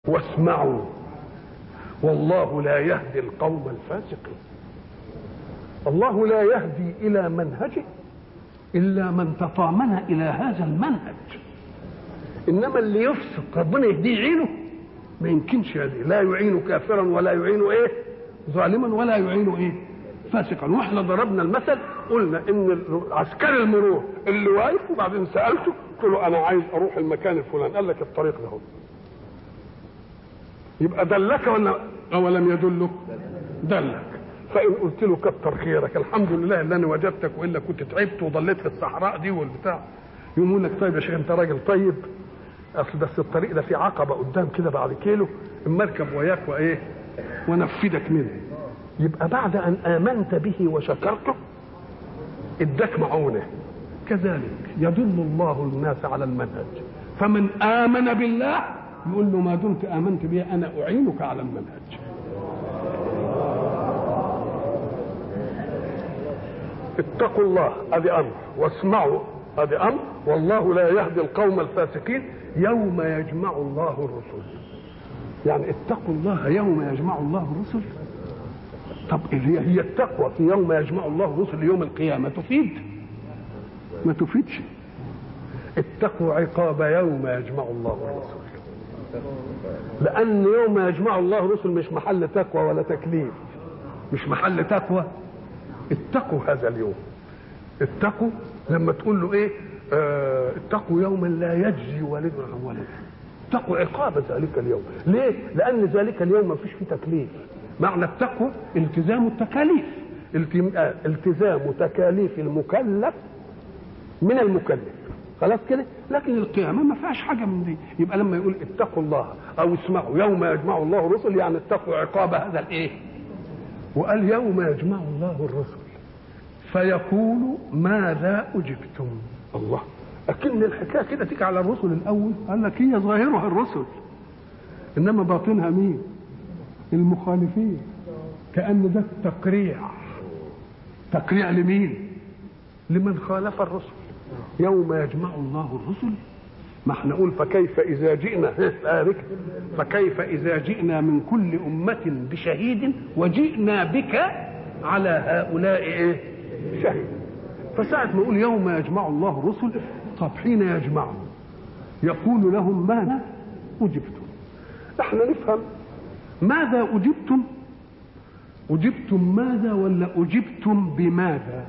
واسمعوا والله لا يهدي القوم الفاسقين الله لا يهدي الى منهجه الا من تطامن الى هذا المنهج انما اللي يفسق ربنا يهديه يعينه ما يمكنش هذه لا يعين كافرا ولا يعين ايه ظالما ولا يعين ايه فاسقا واحنا ضربنا المثل قلنا ان عسكري المرور اللي واقف وبعدين سالته قلت له انا عايز اروح المكان الفلاني قال لك الطريق ده هو يبقى دلك ولا او لم يدلك دلك فان قلت له كتر خيرك الحمد لله اللي انا وجدتك والا كنت تعبت وضليت في الصحراء دي والبتاع يقول لك طيب يا شيخ انت راجل طيب اصل بس الطريق ده فيه عقبه قدام كده بعد كيلو اما اركب وياك وايه ونفذك منه يبقى بعد ان امنت به وشكرته اداك معونه كذلك يدل الله الناس على المنهج فمن امن بالله يقول له ما دمت امنت به انا اعينك على المنهج اتقوا الله ادي امر واسمعوا ادي امر والله لا يهدي القوم الفاسقين يوم يجمع الله الرسل يعني اتقوا الله يوم يجمع الله الرسل طب هي هي التقوى في يوم يجمع الله الرسل يوم القيامه تفيد ما تفيدش اتقوا عقاب يوم يجمع الله الرسل لان يوم يجمع الله الرسل مش محل تقوى ولا تكليف مش محل تقوى اتقوا هذا اليوم اتقوا لما تقول له ايه اه اتقوا يوما لا يجزي والد عن ولده اتقوا عقاب ذلك اليوم ليه لان ذلك اليوم ما فيش فيه تكليف معنى التقوى التزام التكاليف التزام تكاليف المكلف من المكلف خلاص كده لكن القيامه ما فيهاش حاجه من دي يبقى لما يقول اتقوا الله او اسمعوا يوم يجمع الله الرسل يعني اتقوا عقاب هذا الايه وقال يوم يجمع الله الرسل فيقول ماذا اجبتم الله اكن الحكايه كده تيجي على الرسل الاول قال لك هي ظاهرها الرسل انما باطنها مين المخالفين كان ده تقريع تقريع لمين لمن خالف الرسل يوم يجمع الله الرسل ما احنا نقول فكيف اذا جئنا فكيف اذا جئنا من كل امه بشهيد وجئنا بك على هؤلاء ايه شهيد فساعة ما يقول يوم يجمع الله الرسل طب حين يجمعهم يقول لهم ماذا أجبتم احنا نفهم ماذا أجبتم أجبتم ماذا ولا أجبتم بماذا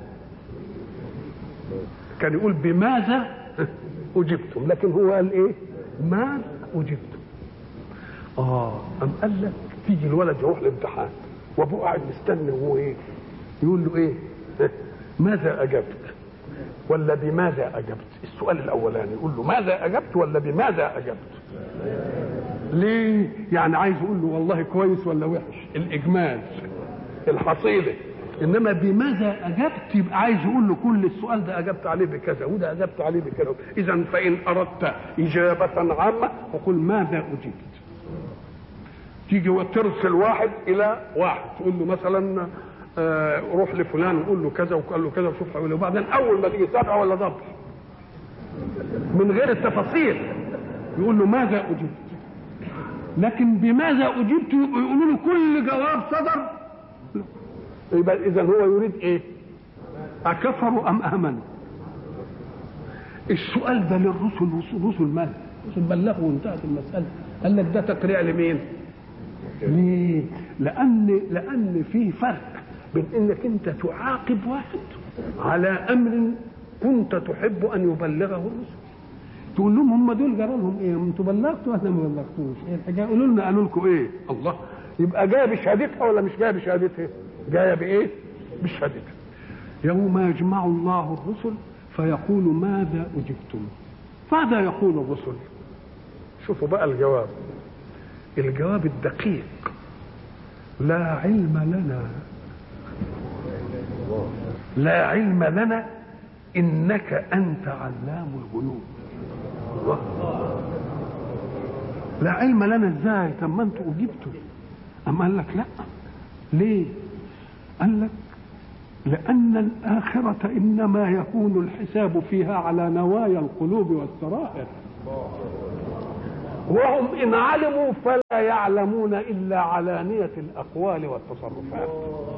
كان يقول بماذا أجبتم لكن هو قال إيه ماذا أجبتم آه أم قال لك تيجي الولد يروح الامتحان وأبوه قاعد مستني وهو إيه يقول له إيه ماذا أجبت ولا بماذا أجبت السؤال الأولاني يقول له ماذا أجبت ولا بماذا أجبت ليه يعني عايز يقول له والله كويس ولا وحش الإجمال الحصيلة انما بماذا اجبت يبقى عايز يقول له كل السؤال ده اجبت عليه بكذا وده اجبت عليه بكذا اذا فان اردت اجابه عامه فقل ماذا اجبت تيجي وترسل واحد الى واحد تقول له مثلا آه روح لفلان وقول له كذا وقال له كذا وشوف حوله وبعدين اول ما تيجي سبعه ولا ضبط من غير التفاصيل يقول له ماذا اجبت لكن بماذا اجبت يقولوا له كل جواب صدر يبقى اذا هو يريد ايه اكفروا ام امنوا السؤال ده للرسل رسل مال رسل بلغوا وانتهت المساله قال لك ده تقريع لمين ليه لان لان في فرق بين انك انت تعاقب واحد على امر كنت تحب ان يبلغه الرسل تقول لهم هم دول جرى لهم ايه انتوا بلغتوا ولا ما بلغتوش ايه الحكايه قولوا لنا قالوا لكم ايه الله يبقى جايه بشهادتها ولا مش جايه بشهادتها جايه بايه بشهادتها يوم يجمع الله الرسل فيقول ماذا اجبتم ماذا يقول الرسل شوفوا بقى الجواب الجواب الدقيق لا علم لنا لا علم لنا انك انت علام الغيوب لا علم لنا ازاي طب ما انتوا اجبتوا اما قال لك لا ليه قال لك لأن الآخرة إنما يكون الحساب فيها على نوايا القلوب والسرائر وهم إن علموا فلا يعلمون الا علانيه الاقوال والتصرفات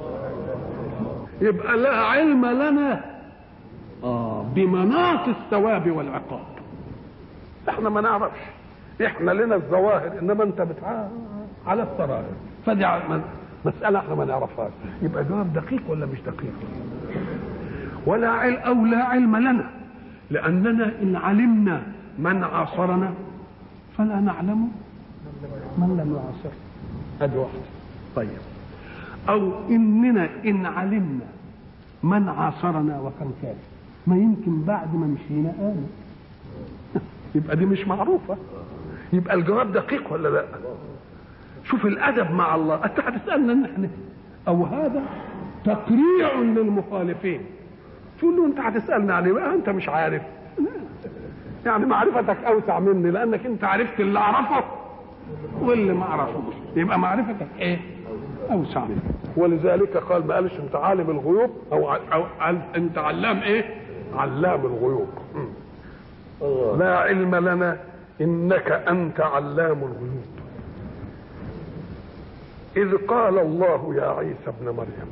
يبقى لا علم لنا آه بمناط الثواب والعقاب احنا ما نعرفش احنا لنا الظواهر انما انت بتعا على السرائر فدي مسألة احنا ما نعرفهاش يبقى جواب دقيق ولا مش دقيق ولا علم او لا علم لنا لاننا ان علمنا من عاصرنا فلا نعلم من لم يعاصر ادي واحده طيب او اننا ان علمنا من عاصرنا وكان كافر ما يمكن بعد ما مشينا آمن يبقى دي مش معروفة يبقى الجواب دقيق ولا لا شوف الأدب مع الله أنت هتسألنا نحن أو هذا تقريع للمخالفين تقول له أنت هتسألنا عليه بقى أنت مش عارف يعني معرفتك أوسع مني لأنك أنت عرفت اللي أعرفه واللي ما أعرفوش يبقى معرفتك إيه أوسع مني ولذلك قال ما قالش أنت عالم الغيوب أو, أو أنت علام إيه علام الغيوب لا علم لنا انك انت علام الغيوب اذ قال الله يا عيسى ابن مريم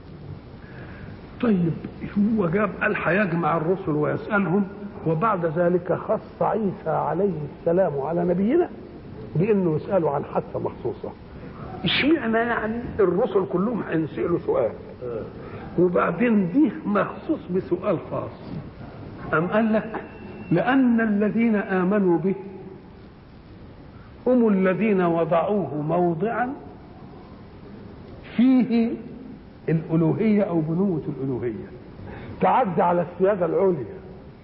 طيب هو جاب قال هيجمع الرسل ويسالهم وبعد ذلك خص عيسى عليه السلام على نبينا بانه يساله عن حادثه مخصوصه اشمعنى يعني الرسل كلهم هينسالوا سؤال وبعدين دي مخصوص بسؤال خاص أم قال لك لأن الذين آمنوا به هم الذين وضعوه موضعا فيه الألوهية أو بنوة الألوهية تعدي على السيادة العليا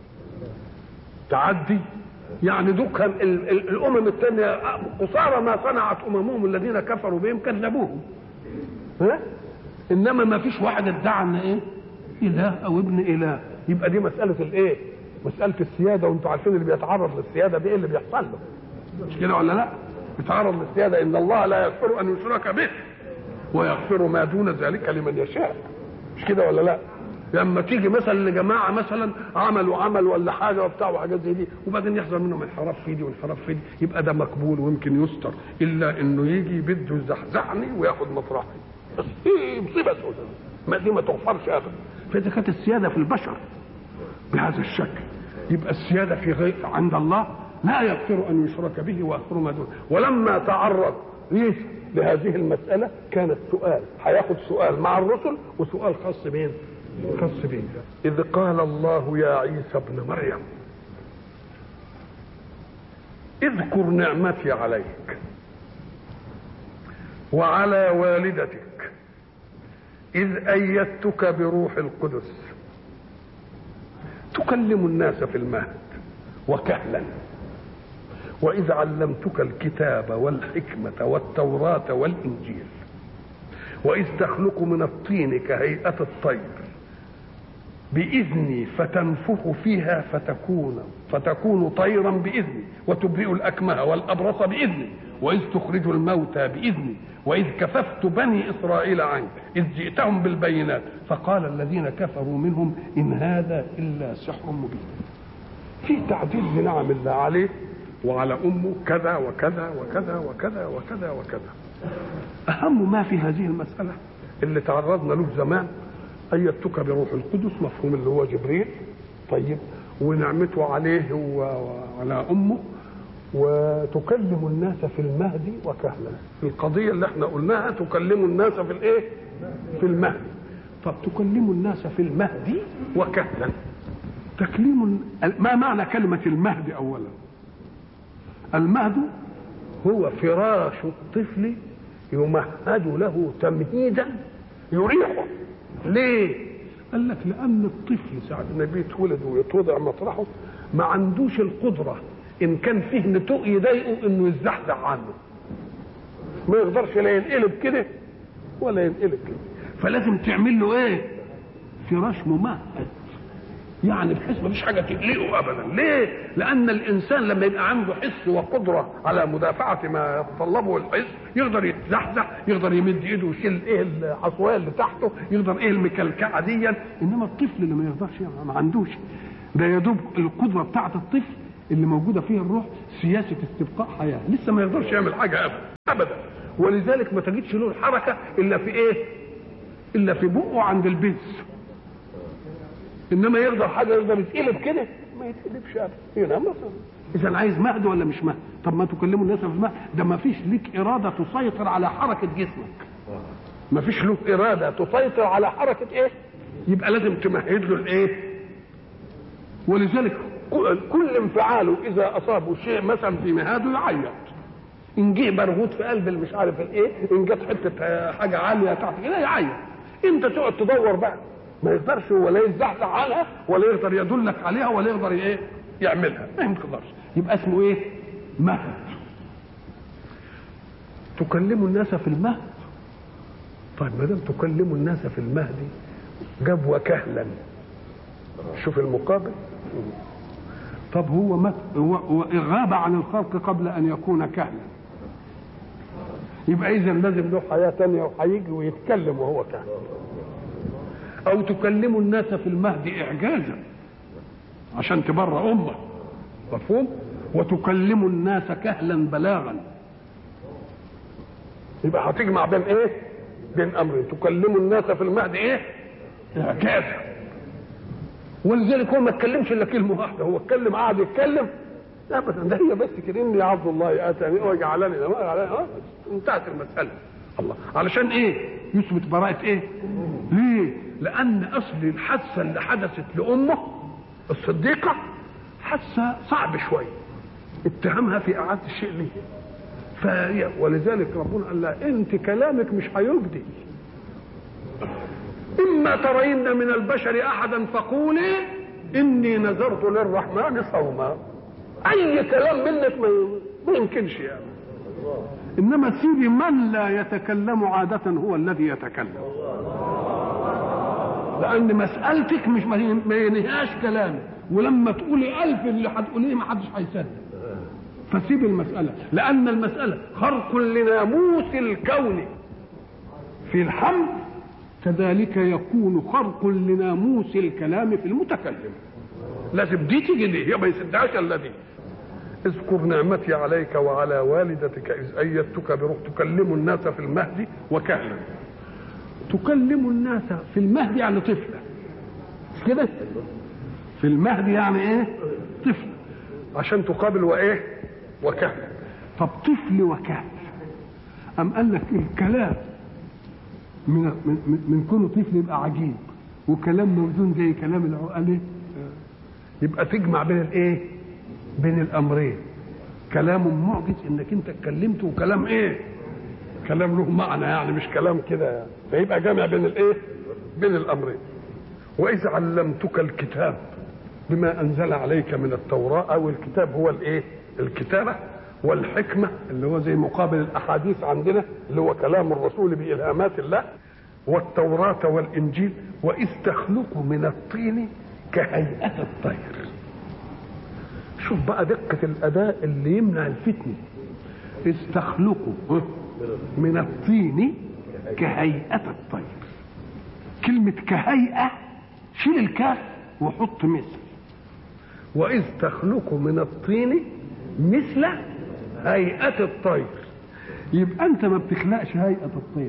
تعدي يعني دكان الأمم الثانية قصارى ما صنعت أممهم الذين كفروا بهم كذبوهم ها؟ إنما ما فيش واحد ادعى أن إيه إله أو ابن إله يبقى دي مسألة الإيه مسألة السيادة وانتم عارفين اللي بيتعرض للسيادة دي ايه اللي بيحصل له مش كده ولا لا بيتعرض للسيادة ان الله لا يغفر ان يشرك به ويغفر ما دون ذلك لمن يشاء مش كده ولا لا لما تيجي مثلا لجماعة مثلا عملوا عمل ولا حاجة وبتاع وحاجات زي دي وبعدين يحصل منهم انحراف في دي وانحراف في دي يبقى ده مقبول ويمكن يستر الا انه يجي بده يزحزحني وياخد مطرحي بس ايه مصيبة سوداء ما دي ما تغفرش ابدا فاذا كانت السيادة في البشر بهذا الشكل يبقى السيادة في غير عند الله لا يغفر أن يشرك به ويغفر ما دونه ولما تعرض ليش لهذه المسألة كانت سؤال هياخد سؤال مع الرسل وسؤال خاص بين خاص بين إذ قال الله يا عيسى ابن مريم اذكر نعمتي عليك وعلى والدتك إذ أيدتك بروح القدس تكلم الناس في المهد وكهلا وإذ علمتك الكتاب والحكمة والتوراة والإنجيل وإذ تخلق من الطين كهيئة الطير بإذني فتنفخ فيها فتكون فتكون طيرا بإذني وتبرئ الأكمه والأبرص بإذني وإذ تخرج الموتى بإذني وإذ كففت بني إسرائيل عنك إذ جئتهم بالبينات فقال الذين كفروا منهم إن هذا إلا سحر مبين في تعديل بنعم الله عليه وعلى أمه كذا وكذا وكذا وكذا وكذا وكذا أهم ما في هذه المسألة اللي تعرضنا له زمان أيدتك بروح القدس مفهوم اللي هو جبريل طيب ونعمته عليه وعلى أمه وتكلم الناس في المهد وكهلا القضيه اللي احنا قلناها تكلم الناس في الايه في المهد طب تكلم الناس في المهد وكهلا تكليم ما معنى كلمه المهد اولا المهد هو فراش الطفل يمهد له تمهيدا يريحه ليه قال لك لان الطفل ساعه ما بيتولد ويتوضع مطرحه ما عندوش القدره ان كان فيه نتوء يضايقه انه يزحزح عنه ما يقدرش لا ينقلب كده ولا ينقلب كده فلازم تعمل له ايه فراش ممهد يعني بحيث ما فيش حاجه تقلقه ابدا ليه لان الانسان لما يبقى عنده حس وقدره على مدافعه ما يتطلبه الحس يقدر يتزحزح يقدر يمد ايده ويشيل ايه العصويه اللي تحته يقدر ايه المكلكعه دي انما الطفل اللي ما يقدرش ما عندوش ده يا دوب القدره بتاعه الطفل اللي موجوده فيها الروح سياسه استبقاء حياه لسه ما يقدرش يعمل حاجه ابدا ابدا ولذلك ما تجدش له الحركه الا في ايه الا في بقه عند البز انما يقدر حاجه يقدر يتقلب كده ما يتقلبش ابدا هنا مثلا اذا عايز مهد ولا مش مهد طب ما تكلموا الناس في المهد ده ما فيش ليك اراده تسيطر على حركه جسمك ما فيش له اراده تسيطر على حركه ايه يبقى لازم تمهد له الايه ولذلك كل انفعاله اذا اصابه شيء مثلا في مهاده يعيط ان جه برغوت في قلب مش عارف الايه ان جت حته حاجه عاليه تحت كده يعيط انت تقعد تدور بقى ما يقدرش ولا يزحزح عنها ولا يقدر يدلك عليها ولا يقدر ايه يعملها ما يقدرش يبقى اسمه ايه مهد تكلموا الناس في المهد طيب ما دام تكلموا الناس في المهد جاب وكهلا شوف المقابل طب هو مت هو غاب عن الخلق قبل ان يكون كهلا يبقى اذا لازم له حياه ثانيه وهيجي ويتكلم وهو كهل او تكلموا الناس في المهد اعجازا عشان تبرى امه مفهوم وتكلموا الناس كهلا بلاغا يبقى هتجمع بين ايه بين امرين تكلموا الناس في المهد ايه اعجازا ولذلك هو ما اتكلمش الا كلمه واحده هو اتكلم قعد يتكلم ابدا ده هي بس كده اني عبد الله اتاني وجعلني اه انتهت المساله الله علشان ايه يثبت براءه ايه ليه لان اصل الحادثه اللي حدثت لامه الصديقه حادثه صعب شويه اتهمها في اعاده الشيء ليه فهي ولذلك ربنا قال لها انت كلامك مش هيجدي اما ترين من البشر احدا فقولي اني نذرت للرحمن صوما اي كلام منك ما يمكنش يعني انما سيدي من لا يتكلم عادة هو الذي يتكلم لان مسألتك مش ما ينهاش كلامك ولما تقولي الف اللي هتقوليه ما حدش هيصدق فسيب المسألة لأن المسألة خرق لناموس الكون في الحمد كذلك يكون خرق لناموس الكلام في المتكلم لازم دي تيجي دي هي ما يسدهاش الا دي اذكر نعمتي عليك وعلى والدتك اذ ايدتك بروح تكلم الناس في المهد وكهلا تكلم الناس في المهد يعني طفله مش كده في المهد يعني ايه طفل عشان تقابل وايه وكهلا طب طفل وكهل ام قال لك الكلام من من من كونه طفل يبقى عجيب وكلام موزون زي كلام العقلاء يبقى تجمع بين الايه بين الامرين كلام معجز انك انت اتكلمت وكلام ايه كلام له معنى يعني مش كلام كده يعني. فيبقى جامع بين الايه بين الامرين واذ علمتك الكتاب بما انزل عليك من التوراه او الكتاب هو الايه الكتابه والحكمه اللي هو زي مقابل الاحاديث عندنا اللي هو كلام الرسول بالهامات الله والتوراه والانجيل واذ تخلق من الطين كهيئه الطير شوف بقى دقه الاداء اللي يمنع الفتنه اذ تخلق من الطين كهيئه الطير كلمه كهيئه شيل الكاف وحط مثل واذ تخلق من الطين مثل هيئة الطير يبقى انت ما بتخلقش هيئة الطير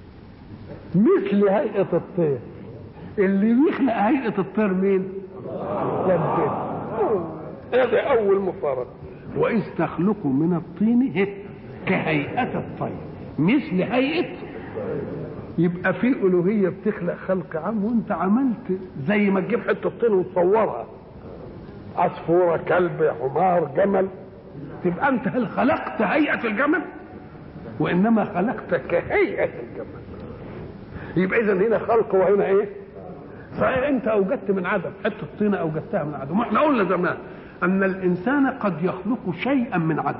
مثل هيئة الطير اللي بيخلق هيئة الطير مين؟ ربنا هذا أول مفارقة وإذ تخلق من الطين كهيئة الطير مثل هيئة يبقى في ألوهية بتخلق خلق عام وأنت عملت زي ما تجيب حتة طين وتصورها عصفورة كلب حمار جمل تبقى انت هل خلقت هيئه الجمل وانما خلقت كهيئه الجمل يبقى اذا هنا خلق وهنا ايه صحيح انت اوجدت من عدم حته طينه اوجدتها من عدم واحنا قلنا زمان ان الانسان قد يخلق شيئا من عدم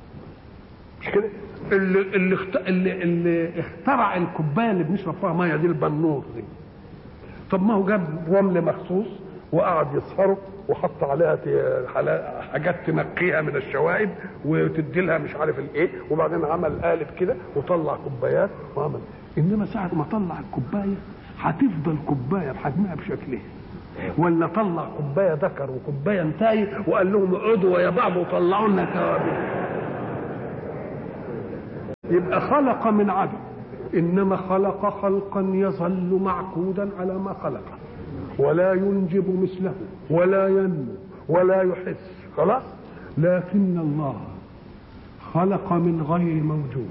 مش كده اللي اللي, اخت... اللي اللي اخترع الكوبايه اللي بنشرب فيها ميه دي البنور دي طب ما هو جاب رمل مخصوص وقعد يصهره وحط عليها حاجات تنقيها من الشوائب وتدي لها مش عارف الايه وبعدين عمل قالب كده وطلع كوبايات وعمل انما ساعه ما طلع الكوبايه هتفضل كوبايه بحجمها بشكلها ولا طلع كوبايه ذكر وكوبايه انتاي وقال لهم اقعدوا ويا بعض وطلعوا لنا كوابيس يبقى خلق من عدم انما خلق خلقا يظل معكودا على ما خلقه ولا ينجب مثله ولا ينمو ولا يحس خلاص لكن الله خلق من غير موجود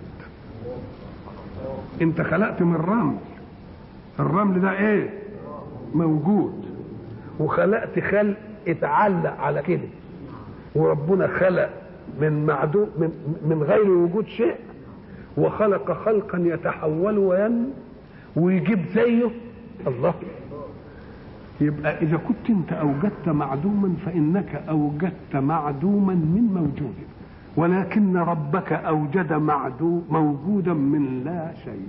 انت خلقت من رمل الرمل ده ايه موجود وخلقت خلق اتعلق على كده وربنا خلق من معدوم من, من غير وجود شيء وخلق خلقا يتحول وينمو ويجيب زيه الله يبقى اذا كنت انت اوجدت معدوما فانك اوجدت معدوما من موجود ولكن ربك اوجد معدوم موجودا من لا شيء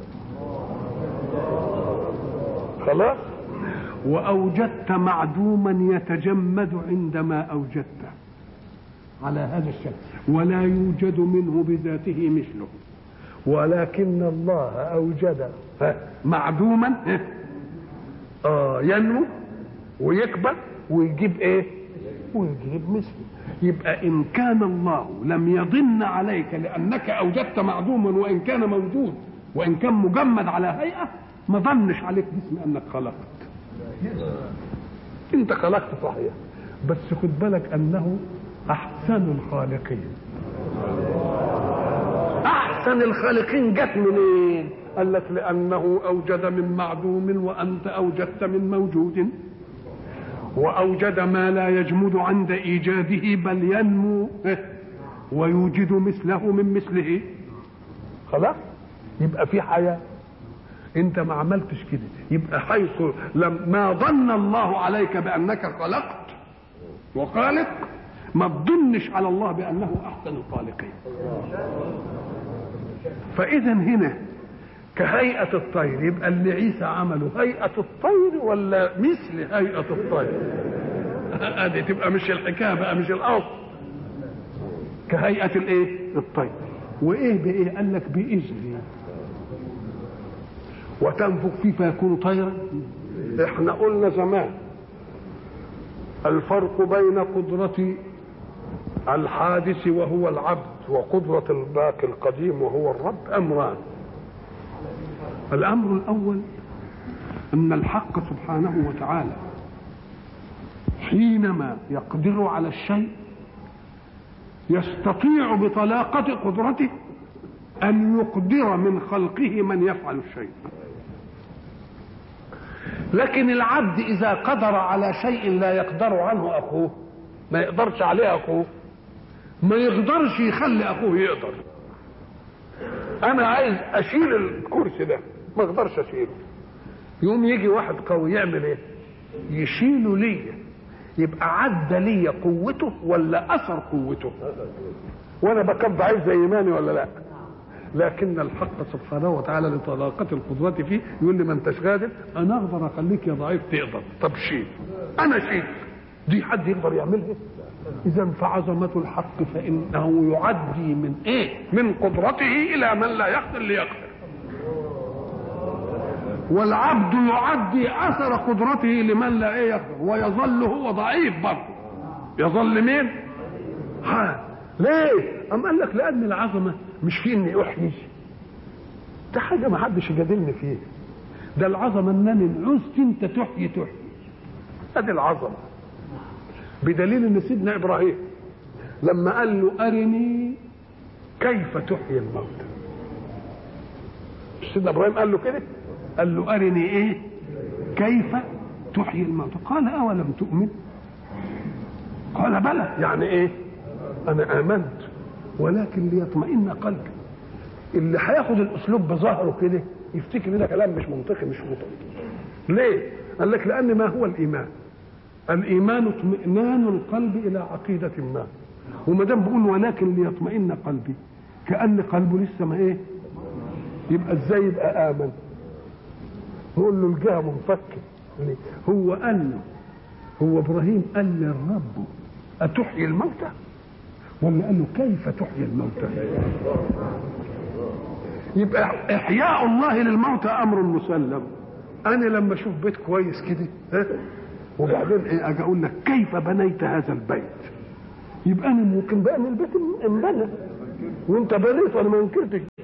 خلاص واوجدت معدوما يتجمد عندما اوجدته على هذا الشكل ولا يوجد منه بذاته مثله ولكن الله اوجد معدوما آه ينمو ويكبر ويجيب ايه ويجيب مثله يبقى ان كان الله لم يضن عليك لانك اوجدت معدوما وان كان موجود وان كان مجمد على هيئه ما ظنش عليك باسم انك خلقت انت خلقت صحيح بس خد بالك انه احسن الخالقين احسن الخالقين جت منين قال لك لانه اوجد من معدوم وانت اوجدت من موجود واوجد ما لا يجمد عند ايجاده بل ينمو ويوجد مثله من مثله خلاص يبقى في حياه انت ما عملتش كده يبقى حيث لما ظن الله عليك بانك خلقت وخالق ما تظنش على الله بانه احسن الخالقين فاذا هنا كهيئة الطير يبقى اللي عيسى عمله هيئة الطير ولا مثل هيئة الطير ادي تبقى مش الحكاية بقى مش الأصل كهيئة الايه الطير وايه بايه قال لك بإذنه وتنفخ فيه فيكون طيرا احنا قلنا زمان الفرق بين قدرة الحادث وهو العبد وقدرة الباقي القديم وهو الرب أمران الأمر الأول أن الحق سبحانه وتعالى حينما يقدر على الشيء يستطيع بطلاقة قدرته أن يقدر من خلقه من يفعل الشيء لكن العبد إذا قدر على شيء لا يقدر عنه أخوه ما يقدرش عليه أخوه ما يقدرش يخلي أخوه يقدر أنا عايز أشيل الكرسي ده ما اقدرش اشيله يوم يجي واحد قوي يعمل ايه يشيله ليا يبقى عدى ليا قوته ولا اثر قوته وانا بكب ضعيف زي ايماني ولا لا لكن الحق سبحانه وتعالى لطلاقة القدرة فيه يقول لي ما انتش قادر انا اقدر اخليك يا ضعيف تقدر طب شيل انا شيل دي حد يقدر يعملها اذا فعظمة الحق فانه يعدي من ايه من قدرته الى من لا يقدر ليقدر والعبد يعدي اثر قدرته لمن لا ايه يقدر ويظل هو ضعيف برضه يظل مين ها ليه ام قال لك لان العظمه مش في اني احيي ده حاجه ما حدش يجادلني فيها ده العظمه انني عوزت انت تحيي تحيي ادي العظمه بدليل ان سيدنا ابراهيم لما قال له ارني كيف تحيي الموتى سيدنا ابراهيم قال له كده قال له أرني إيه كيف تحيي الموتى قال أولم تؤمن قال بلى يعني إيه أنا آمنت ولكن ليطمئن قلبي اللي هياخد الأسلوب بظهره كده يفتكر ده كلام مش منطقي مش منطقي ليه قال لك لأن ما هو الإيمان الإيمان اطمئنان القلب إلى عقيدة ما وما دام بقول ولكن ليطمئن قلبي كأن قلبه لسه ما إيه يبقى إزاي يبقى آمن نقول له الجهه منفكه هو قال له هو ابراهيم قال للرب اتحيي الموتى ولا قال له كيف تحيي الموتى يبقى احياء الله للموتى امر مسلم انا لما اشوف بيت كويس كده ها وبعدين ايه اجي اقول لك كيف بنيت هذا البيت يبقى انا ممكن بقى ان البيت انبنى وانت بنيت وانا ما انكرتش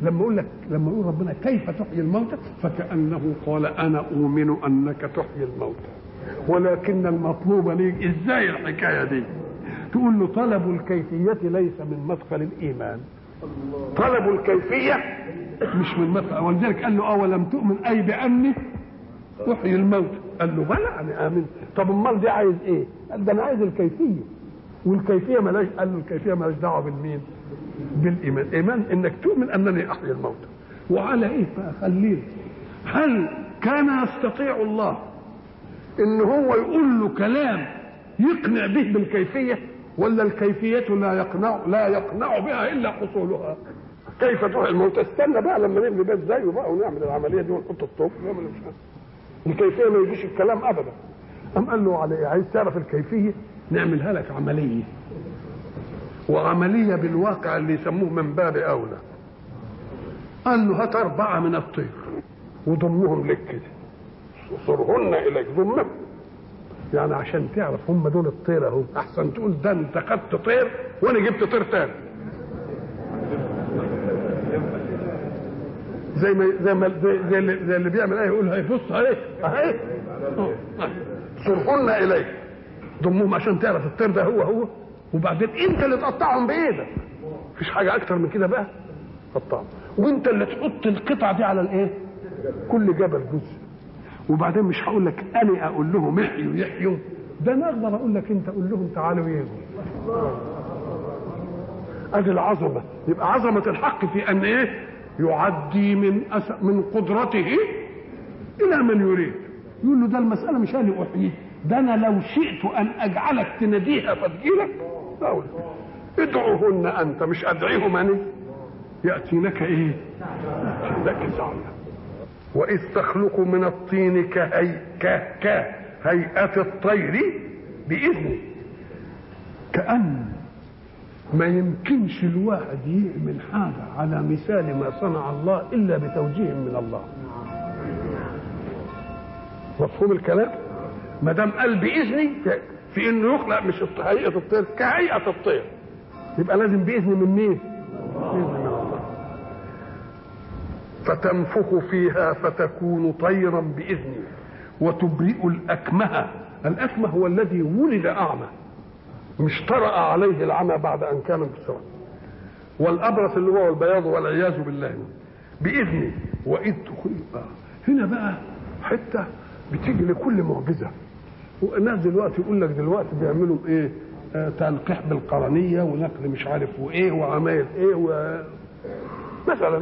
لما اقول لك لما يقول ربنا كيف تحيي الموتى فكانه قال انا اؤمن انك تحيي الموتى ولكن المطلوب ليك ازاي الحكايه دي تقول له طلب الكيفيه ليس من مدخل الايمان طلب الكيفيه مش من مدخل ولذلك قال له اولم تؤمن اي باني احيي الموت قال له بلى انا امنت طب امال دي عايز ايه قال ده انا عايز الكيفيه والكيفيه ملاش قال له الكيفيه مالهاش دعوه بالمين بالايمان ايمان انك تؤمن انني احيي الموتى وعلى ايه بقى خلينا هل كان يستطيع الله ان هو يقول له كلام يقنع به بالكيفيه ولا الكيفيه لا يقنع لا يقنع بها الا حصولها كيف تحيي الموتى استنى بقى لما نبني بيت زيه بقى ونعمل العمليه دي ونحط الطوب ونعمل مش عارف. الكيفيه ما يجيش الكلام ابدا قام قال له على إيه؟ عايز تعرف الكيفيه نعملها لك عمليه وعمليه بالواقع اللي يسموه من باب اولى قال له هات اربعه من الطير وضمهم لك كده صرهن اليك ضمهم يعني عشان تعرف هم دول الطير اهو احسن تقول ده انت خدت طير وانا جبت طير تاني زي ما زي ما زي, زي, اللي, زي اللي بيعمل ايه يقول هي بص اهي اهي صرهن اليك ضمهم عشان تعرف الطير ده هو هو وبعدين انت اللي تقطعهم بايدك مفيش حاجه اكتر من كده بقى قطعهم وانت اللي تحط القطع دي على الايه كل جبل جزء وبعدين مش هقول لك انا اقول لهم احيوا يحيوا ده انا اقدر اقول لك انت قول لهم تعالوا يجوا ادي العظمه يبقى عظمه الحق في ان ايه يعدي من أس... من قدرته الى من يريد يقول له ده المساله مش انا احييه ده انا لو شئت ان اجعلك تناديها فتجيلك اقول ادعوهن انت مش ادعيهم انا ياتينك ايه ياتينك سعيا واذ تخلق من الطين كهي ك كهيئه الطير باذنه كان ما يمكنش الواحد يعمل حاجه على مثال ما صنع الله الا بتوجيه من الله مفهوم الكلام ما دام قال باذني في انه يخلق مش هيئه الطير كهيئه الطير يبقى لازم باذن من مين؟ باذن من الله فتنفخ فيها فتكون طيرا باذنه وتبرئ الاكمه الاكمه هو الذي ولد اعمى مش طرأ عليه العمى بعد ان كان بسرعه والابرص اللي هو البياض والعياذ بالله باذنه واذ هنا بقى حته بتيجي لكل معجزه والناس دلوقتي يقول لك دلوقتي بيعملوا ايه آه تلقيح بالقرنيه ونقل مش عارف وايه وعمايل ايه و... مثلا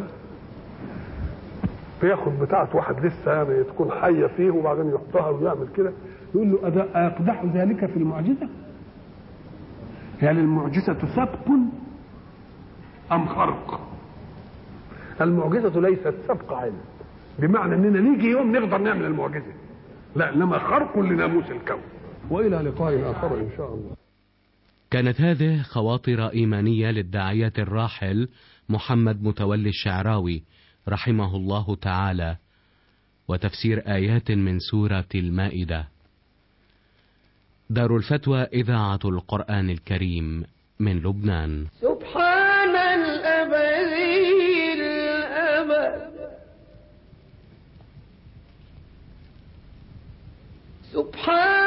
بياخد بتاعه واحد لسه يعني تكون حيه فيه وبعدين يحطها ويعمل كده يقول له أيقدح ذلك في المعجزه؟ يعني المعجزه سبق ام خرق؟ المعجزه ليست سبق علم بمعنى اننا نيجي يوم نقدر نعمل المعجزه لا انما خرق لناموس الكون والى لقاء اخر ان شاء الله كانت هذه خواطر ايمانيه للداعيه الراحل محمد متولي الشعراوي رحمه الله تعالى وتفسير ايات من سوره المائده دار الفتوى اذاعه القران الكريم من لبنان سبحان الأبدي الأبد سبحان